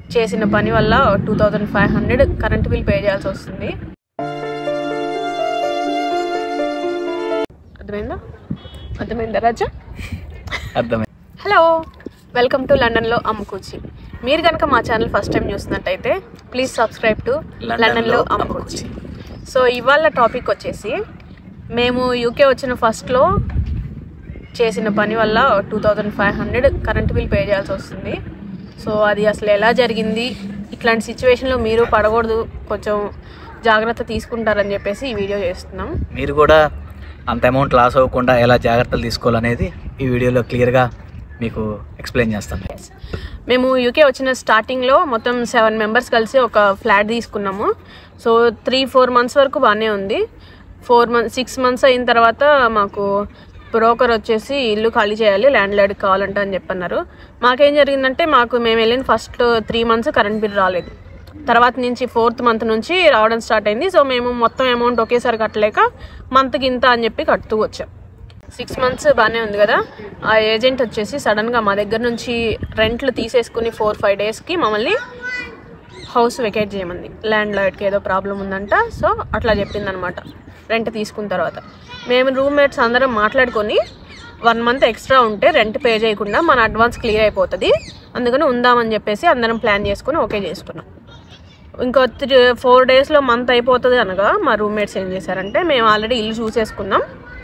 చేసిన పని వల్ల two thousand five hundred current bill pay చేయాల్సి వస్తుంది అర్థమైందా అర్థమైందా రాజా అర్థమైంది హలో వెల్కమ్ టు లండన్లో అమ్ముకూచి మీరు కనుక మా ఛానల్ ఫస్ట్ టైం చూస్తున్నట్టయితే ప్లీజ్ సబ్స్క్రైబ్ టు లండన్లో అమ్ముకూచి సో ఇవాళ టాపిక్ వచ్చేసి మేము యూకే వచ్చిన ఫస్ట్లో చేసిన పని వల్ల two thousand five hundred current bill pay చేయాల్సి వస్తుంది సో అది అసలు ఎలా జరిగింది ఇట్లాంటి సిచ్యువేషన్లో మీరు పడకూడదు కొంచెం జాగ్రత్త తీసుకుంటారని చెప్పేసి ఈ వీడియో చేస్తున్నాం మీరు కూడా అంత అమౌంట్ లాస్ అవ్వకుండా ఎలా జాగ్రత్తలు తీసుకోవాలనేది ఈ వీడియోలో క్లియర్గా మీకు ఎక్స్ప్లెయిన్ చేస్తాను మేము యూకే వచ్చిన స్టార్టింగ్లో మొత్తం సెవెన్ మెంబర్స్ కలిసి ఒక ఫ్లాట్ తీసుకున్నాము సో త్రీ ఫోర్ మంత్స్ వరకు బాగానే ఉంది ఫోర్ మంత్స్ సిక్స్ మంత్స్ అయిన తర్వాత మాకు బ్రోకర్ వచ్చేసి ఇల్లు ఖాళీ చేయాలి ల్యాండ్ లార్డ్కి కావాలంట అని చెప్పన్నారు మాకేం జరిగిందంటే మాకు మేము వెళ్ళిన first three months current bill రాలేదు తర్వాత నుంచి ఫోర్త్ మంత్ నుంచి రావడం స్టార్ట్ అయింది సో మేము మొత్తం అమౌంట్ ఒకేసారి కట్టలేక మంత్కి ఇంత అని చెప్పి కడుతూ వచ్చాం సిక్స్ మంత్స్ బాగానే ఉంది కదా ఆ ఏజెంట్ వచ్చేసి సడన్గా మా దగ్గర నుంచి రెంట్లు తీసేసుకుని ఫోర్ ఫైవ్ డేస్కి మమ్మల్ని హౌస్ వెకేట్ చేయమంది ల్యాండ్ లార్డ్కి ఏదో ప్రాబ్లం ఉందంట సో అట్లా చెప్పింది అనమాట రెంట్ తీసుకున్న తర్వాత మేము రూమ్మేట్స్ అందరం మాట్లాడుకొని వన్ మంత్ ఎక్స్ట్రా ఉంటే రెంట్ పే చేయకుండా మన అడ్వాన్స్ క్లియర్ అయిపోతుంది అందుకని ఉందామని చెప్పేసి అందరం ప్లాన్ చేసుకుని ఓకే చేసుకున్నాం ఇంకో త్రీ ఫోర్ డేస్లో మంత్ అయిపోతుంది అనగా మా రూమ్మేట్స్ ఏం చేశారంటే మేము ఆల్రెడీ ఇల్లు చూసేసుకున్నాం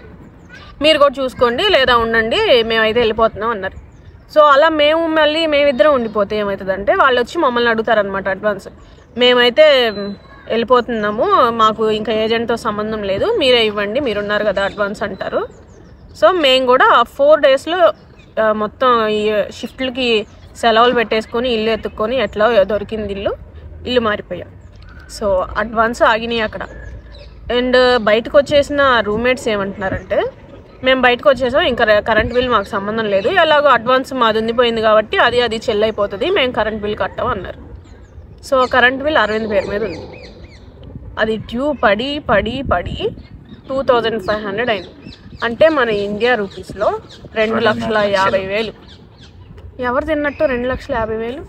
మీరు కూడా చూసుకోండి లేదా ఉండండి మేమైతే వెళ్ళిపోతున్నాం అన్నారు సో అలా మేము మళ్ళీ మేమిద్దరం ఉండిపోతే ఏమవుతుందంటే వాళ్ళు వచ్చి మమ్మల్ని అడుగుతారనమాట అడ్వాన్స్ మేమైతే వెళ్ళిపోతున్నాము మాకు ఇంకా ఏజెంట్తో సంబంధం లేదు మీరే ఇవ్వండి మీరున్నారు కదా అడ్వాన్స్ అంటారు సో మేము కూడా ఫోర్ డేస్లో మొత్తం ఈ షిఫ్ట్లకి సెలవులు పెట్టేసుకొని ఇల్లు ఎత్తుక్కొని ఎట్లా దొరికింది ఇల్లు ఇల్లు మారిపోయాం సో అడ్వాన్స్ ఆగినాయి అక్కడ అండ్ బయటకు వచ్చేసిన రూమ్మేట్స్ ఏమంటున్నారంటే మేము బయటకు వచ్చేసాం ఇంకా రే- కరెంట్ బిల్ మాకు సంబంధం లేదు ఎలాగో అడ్వాన్స్ మాది ఉండిపోయింది కాబట్టి అది అది చెల్లైపోతుంది మేము కరెంట్ బిల్ కట్టాం అన్నారు సో కరెంట్ బిల్ అరవింద్ పేరు మీద ఉంది అది డ్యూ పడి పడి పడి టూ థౌజండ్ ఫైవ్ హండ్రెడ్ అయింది అంటే మన ఇండియా రూపీస్లో రెండు లక్షల యాభై వేలు ఎవరు తిన్నట్టు రెండు లక్షల యాభై వేలు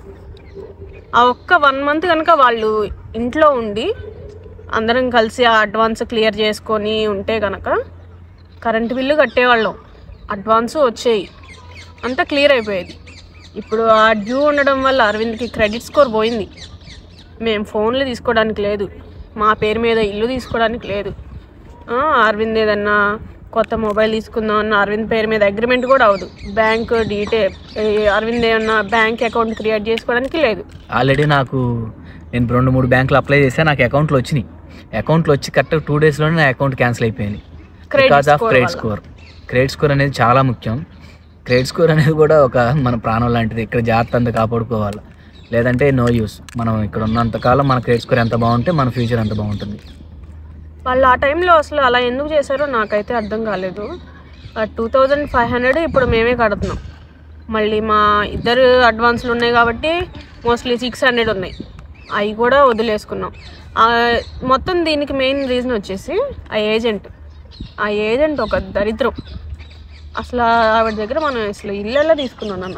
ఆ ఒక్క వన్ మంత్ కనుక వాళ్ళు ఇంట్లో ఉండి అందరం కలిసి ఆ అడ్వాన్స్ క్లియర్ చేసుకొని ఉంటే కనుక కరెంటు బిల్లు కట్టేవాళ్ళం అడ్వాన్స్ వచ్చేయి అంతా క్లియర్ అయిపోయేది ఇప్పుడు ఆ డ్యూ ఉండడం వల్ల అరవింద్కి క్రెడిట్ స్కోర్ పోయింది మేము ఫోన్లు తీసుకోవడానికి లేదు మా పేరు మీద ఇల్లు తీసుకోవడానికి లేదు ఆ, అరవింద్ ఏదన్నా కొత్త మొబైల్ తీసుకుందాం అన్న అరవింద్ పేరు మీద అగ్రిమెంట్ కూడా అవ్వదు బ్యాంక్ డీటెయిల్ అరవింద్ ఏమన్నా బ్యాంక్ అకౌంట్ క్రియేట్ చేసుకోవడానికి లేదు ఆల్రెడీ నాకు నేను రెండు మూడు బ్యాంకులు అప్లై చేస్తే నాకు అకౌంట్లో వచ్చినాయి అకౌంట్లో వచ్చి కరెక్ట్ టూ డేస్లోనే నా అకౌంట్ క్యాన్సిల్ అయిపోయింది Credit because of score credit వల్ల. స్కోర్ క్రెడిట్ స్కోర్ అనేది చాలా ముఖ్యం క్రెడిట్ స్కోర్ అనేది కూడా ఒక మన ప్రాణం లాంటిది ఇక్కడ జాగ్రత్త అంతా కాపాడుకోవాలి లేదంటే నో యూస్ మనం ఇక్కడ ఉన్నంత కాలం మన క్రెడిట్ స్కోర్ ఎంత బాగుంటే మన ఫ్యూచర్ ఎంత బాగుంటుంది వాళ్ళు ఆ టైంలో అసలు అలా ఎందుకు చేశారో నాకైతే అర్థం కాలేదు టూ థౌజండ్ ఫైవ్ హండ్రెడ్ ఇప్పుడు మేమే కడుతున్నాం మళ్ళీ మా ఇద్దరు అడ్వాన్స్లు ఉన్నాయి కాబట్టి మోస్ట్లీ సిక్స్ హండ్రెడ్ ఉన్నాయి అవి కూడా వదిలేసుకున్నాం ఆ, మొత్తం దీనికి మెయిన్ రీజన్ వచ్చేసి ఆ ఏజెంట్ ఆ ఏజెంట్ ఒక దరిద్రం అసలు ఆవిడ దగ్గర మనం అసలు ఇల్లు ఎలా తీసుకున్నాం నాన్న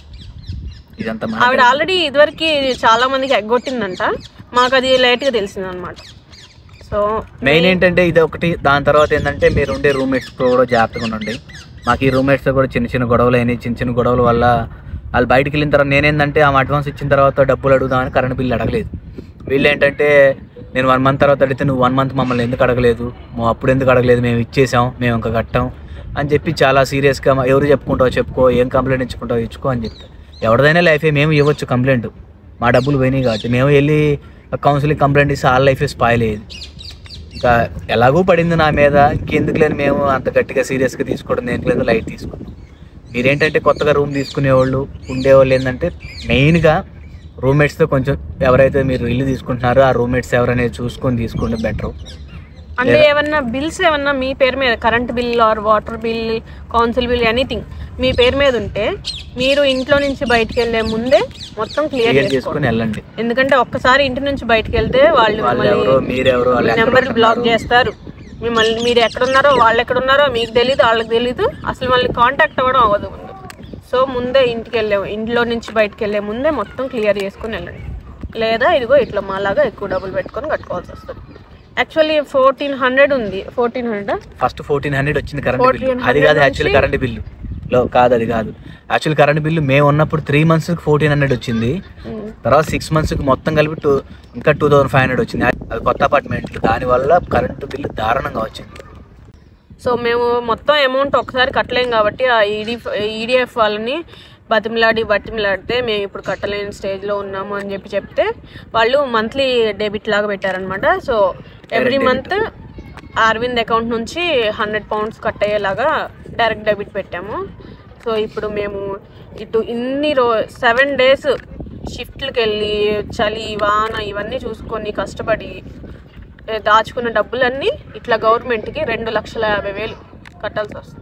ఇదంతా మన ఆవిడ ఆల్రెడీ ఇదివరకు చాలా మందికి ఎగ్గొట్టిందంట మాకు అది లేట్గా తెలిసింది అనమాట సో మెయిన్ ఏంటంటే ఇది ఒకటి దాని తర్వాత ఏంటంటే మీరు ఉండే రూమ్మేట్స్ కూడా జాగ్రత్తగా ఉండండి మాకు ఈ రూమ్మేట్స్ కూడా చిన్న చిన్న గొడవలు అయినాయి చిన్న చిన్న గొడవల వల్ల వాళ్ళు బయటికి వెళ్ళిన తర్వాత నేనేంటంటే ఆమె అడ్వాన్స్ ఇచ్చిన తర్వాత డబ్బులు అడుగుదామని కరెంట్ బిల్లు అడగలేదు వీళ్ళు ఏంటంటే నేను వన్ మంత్ తర్వాత అడిగితే నువ్వు వన్ మంత్ మమ్మల్ని ఎందుకు అడగలేదు నువ్వు అప్పుడు ఎందుకు అడగలేదు మేము ఇచ్చేసాం మేము ఇంకా కట్టాం అని చెప్పి చాలా సీరియస్గా ఎవరు చెప్పుకుంటావో చెప్పుకో ఏం కంప్లైంట్ ఇచ్చుకుంటావో ఇచ్చుకో అని చెప్పి ఎవరిదైనా లైఫే మేము ఇవ్వచ్చు కంప్లైంట్ మా డబ్బులు పోయినాయి కాబట్టి మేము వెళ్ళి కౌన్సిలింగ్ కంప్లైంట్ ఇస్తే వాళ్ళ లైఫే స్పాయిల్ అయ్యేది ఇంకా ఎలాగో పడింది నా మీద ఇంకెందుకు లేని మేము అంత గట్టిగా సీరియస్గా తీసుకోవడం దేనికి లేదు లైట్ తీసుకున్నాం మీరేంటంటే కొత్తగా రూమ్ తీసుకునేవాళ్ళు ఉండేవాళ్ళు ఏంటంటే మెయిన్గా రూమ్మేట్స్తో కొంచెం ఎవరైతే మీరు ఇల్లు తీసుకుంటున్నారో ఆ రూమ్మేట్స్ ఎవరనేది చూసుకొని తీసుకోండి బెటర్ అంటే ఏమన్నా బిల్స్ ఏమన్నా మీ పేరు మీద current bill or water bill council bill anything మీ పేరు మీద ఉంటే మీరు ఇంట్లో నుంచి బయటకు వెళ్ళే ముందే మొత్తం క్లియర్ క్లియర్ చేసుకోండి చేసుకొని వెళ్ళండి ఎందుకంటే ఒక్కసారి ఇంటి నుంచి బయటకు వెళ్తే వాళ్ళు వాళ్ళు ఎవరో మీరెవరో వాళ్ళు ఎక్కడ నెంబర్ బ్లాక్ ఉంటున్నారు. చేస్తారు మిమ్మల్ని మీరు ఎక్కడున్నారో వాళ్ళు ఎక్కడున్నారో మీకు తెలియదు వాళ్ళకి తెలియదు అసలు మళ్ళీ కాంటాక్ట్ అవ్వడం అవ్వదు ముందు సో ముందే ఇంటికి వెళ్ళే ఇంట్లో నుంచి బయటికి వెళ్ళే ముందే మొత్తం క్లియర్ చేసుకుని వెళ్ళండి లేదా ఇదిగో ఇట్లా మాలాగా ఎక్కువ డబ్బులు పెట్టుకొని కట్టుకోవాల్సి వస్తుంది యాక్చువల్లీ ఫోర్టీన్ హండ్రెడ్ ఉంది fourteen hundred first fourteen hundred current కరెంట్ బిల్లు 1400 అది కాదు యాక్చువల్ నుంచి- కరెంట్ బిల్లు లో కాదు అది కాదు యాక్చువల్ కరెంట్ బిల్లు మేము ఉన్నప్పుడు త్రీ మంత్స్కి ఫోర్టీన్ హండ్రెడ్ వచ్చింది తర్వాత సిక్స్ మంత్స్కి మొత్తం కలిపి టూ ఇంకా టూ థౌసండ్ ఫైవ్ హండ్రెడ్ వచ్చింది అది కొత్త అపార్ట్మెంట్ దానివల్ల కరెంటు బిల్లు దారుణంగా వచ్చింది సో మేము మొత్తం అమౌంట్ ఒకసారి కట్టలేం కాబట్టి ఆ ఈడీ ఈడిఎఫ్ వాళ్ళని బతిమిలాడి బతిమిలాడితే మేము ఇప్పుడు కట్టలేని స్టేజ్లో ఉన్నాము అని చెప్పి చెప్తే వాళ్ళు మంత్లీ డెబిట్ లాగా పెట్టారనమాట so every Direct month Aravind account నుంచి హండ్రెడ్ పౌండ్స్ కట్ అయ్యేలాగా డైరెక్ట్ డెబిట్ పెట్టాము సో ఇప్పుడు మేము ఇటు ఇన్ని రో సెవెన్ డేస్ షిఫ్ట్లకు వెళ్ళి చలి వాన ఇవన్నీ చూసుకొని కష్టపడి ఏ, దాచుకున్న డబ్బులన్నీ ఇట్లా గవర్నమెంట్కి రెండు లక్షల యాభై వేలు కట్టాల్సి వస్తుంది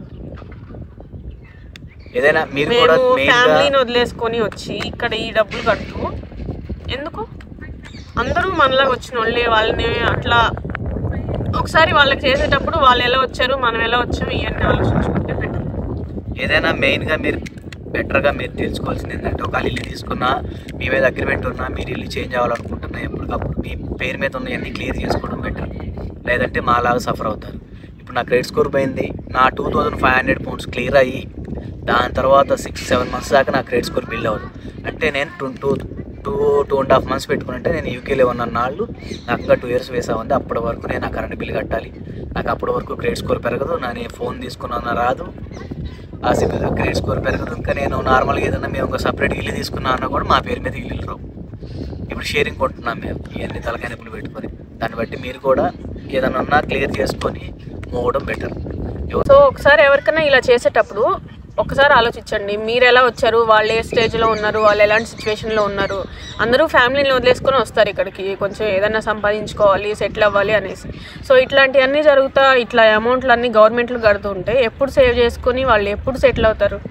ఏదైనా మీరు కూడా మేము మెయిన్గా ఫ్యామిలీని వదిలేసుకొని వచ్చి ఇక్కడ ఈ డబ్బులు కడుతూ ఎందుకు అందరూ మనలాగా వచ్చిన వాళ్ళే వాళ్ళని అట్లా ఒకసారి వాళ్ళకి చేసేటప్పుడు వాళ్ళు ఎలా వచ్చారు మనం ఎలా వచ్చాము ఇవన్నీ ఆలోచించుకుంటే better. ఏదైనా మెయిన్గా మీరు బెటర్గా మీరు తెలుసుకోవాల్సింది ఏంటంటే ఒక ఇల్లు తీసుకున్నా మీ మీద అగ్రిమెంట్ ఉన్నా మీరు ఇల్లు చేంజ్ అవ్వాలనుకుంటున్నా ఎప్పటికప్పుడు మీ పేరు మీద ఉన్నవన్నీ క్లియర్ చేసుకోవడం బెటర్ లేదంటే మాలాగా సఫర్ అవుతారు ఇప్పుడు నా క్రెడిట్ స్కోర్ పోయింది నా two thousand five hundred pounds clear అయ్యి దాని తర్వాత సిక్స్ సెవెన్ మంత్స్ దాకా నా క్రెడిట్ స్కోర్ బిల్ అవ్వదు అంటే నేను two two two two and half months పెట్టుకుంటే నేను యూకేలో ఉన్న నాళ్ళు నాకు ఇంకా టూ ఇయర్స్ వేసా ఉంది అప్పటి వరకు నేను ఆ కరెంట్ బిల్ కట్టాలి నాకు అప్పటి వరకు క్రెడిట్ స్కోర్ పెరగదు నా నేను ఫోన్ తీసుకున్నా రాదు ఆ సిబిల్ క్రెడిట్ స్కోర్ పెరగదు ఇంకా నేను నార్మల్గా ఏదైనా మేము ఒక సపరేట్ ఇల్లు తీసుకున్నా అన్నా కూడా మా పేరు మీద ఇల్లు రావు ఇప్పుడు షేరింగ్ కొంటున్నాం మేము ఇవన్నీ తలకాయ నొప్పులు పెట్టుకొని దాన్ని బట్టి మీరు కూడా ఏదైనా ఉన్నా క్లియర్ చేసుకొని మోవడం బెటర్ సో ఒకసారి ఎవరికైనా ఇలా చేసేటప్పుడు ఒకసారి ఆలోచించండి మీరు ఎలా వచ్చారు వాళ్ళు ఏ స్టేజ్లో ఉన్నారు వాళ్ళు ఎలాంటి సిచ్యువేషన్లో ఉన్నారు అందరూ ఫ్యామిలీని వదిలేసుకొని వస్తారు ఇక్కడికి కొంచెం ఏదైనా సంపాదించుకోవాలి సెటిల్ అవ్వాలి అనేసి సో ఇట్లాంటివన్నీ జరుగుతా ఇట్లా అమౌంట్లు అన్నీ గవర్నమెంట్లు కడుతూ ఉంటే ఎప్పుడు సేవ్ చేసుకొని వాళ్ళు ఎప్పుడు సెటిల్ అవుతారు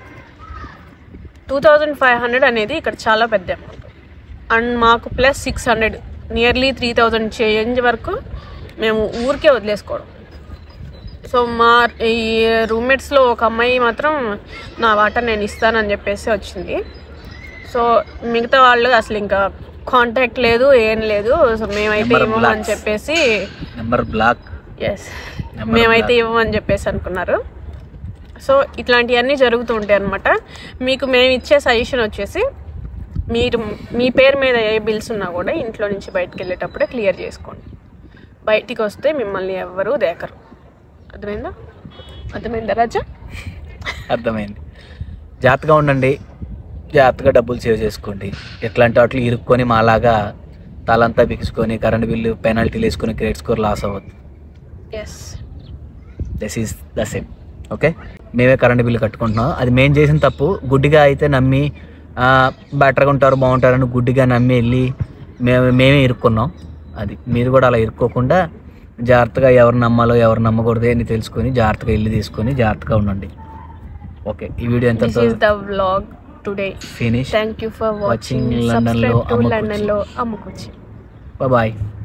టూ థౌజండ్ ఫైవ్ హండ్రెడ్ అనేది ఇక్కడ చాలా పెద్ద అమౌంట్ అండ్ మాకు plus six hundred nearly three thousand change వరకు మేము ఊరికే వదిలేసుకోవడం సో మా ఈ రూమ్మేట్స్లో ఒక అమ్మాయి మాత్రం నా వాటర్ నేను ఇస్తానని చెప్పేసి వచ్చింది సో మిగతా వాళ్ళు అసలు ఇంకా కాంటాక్ట్ లేదు ఏం లేదు సో మేమైతే Number ఇవ్వమని blocks. చెప్పేసి నెంబర్ బ్లాక్ ఎస్ Number మేమైతే black. ఇవ్వమని చెప్పేసి అనుకున్నారు సో ఇట్లాంటివన్నీ జరుగుతూ ఉంటాయి అనమాట మీకు మేము ఇచ్చే సజెషన్ వచ్చేసి మీరు మీ పేరు మీద ఏ బిల్స్ ఉన్నా కూడా ఇంట్లో నుంచి బయటకు వెళ్ళేటప్పుడే క్లియర్ చేసుకోండి బయటికి వస్తే మిమ్మల్ని ఎవ్వరూ దేకరు అర్థమైందా అర్థమైందా రాజా అర్థమైంది జాగ్రత్తగా ఉండండి జాగ్రత్తగా డబ్బులు సేవ్ చేసుకోండి ఎట్లాంటి వాటిలో ఇరుక్కొని మాలాగా తలంతా బిగుసుకొని కరెంట్ బిల్లు పెనాల్టీలు వేసుకొని క్రెడిట్ స్కోర్ లాస్ అవ్వద్దు yes this is the same okay మేమే కరెంట్ బిల్లు కట్టుకుంటున్నాం అది మేము చేసిన తప్పు గుడ్డిగా అయితే నమ్మి బెటర్గా ఉంటారు బాగుంటారని గుడ్డిగా నమ్మి వెళ్ళి మేము మేమే ఇరుక్కున్నాం అది మీరు కూడా అలా ఇరుక్కోకుండా జాగ్రత్తగా ఎవరు నమ్మాలో ఎవరు నమ్మకూడదు అని తెలుసుకొని జాగ్రత్తగా ఇల్లు తీసుకొని జాగ్రత్తగా ఉండండి ఓకే ఈ వీడియో ఎంత this is the vlog today finish thank you for watching Watching London లో సబ్స్క్రైబ్ టు అమ్ముకొచ్చి. లండన్ లో అమ్ముకొచ్చి బాయ్